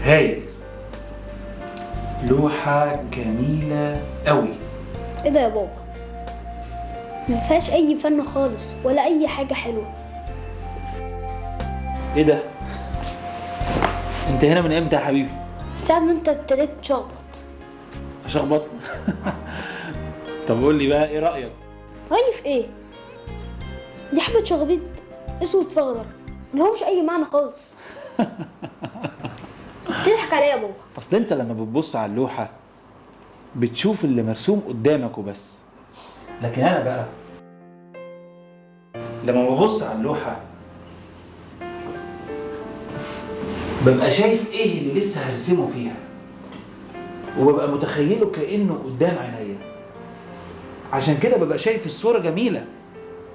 هايل لوحة جميلة قوي ايه ده يا بابا ما فيهاش اي فن خالص ولا اي حاجه حلوه ايه ده انت هنا من امتى يا حبيبي ساعة ما انت ابتديت تشخبط اشخبط طب قول لي بقى ايه رايك رأيي في ايه دي حبة شخبيط اسود في اخضر ملهمش اي معنى خالص تضحك عليا يا بابا اصل انت لما بتبص على اللوحه بتشوف اللي مرسوم قدامك وبس لكن انا بقى لما ببص على اللوحه ببقى شايف ايه اللي لسه هرسمه فيها وببقى متخيله كانه قدام عينيا عشان كده ببقى شايف الصوره جميله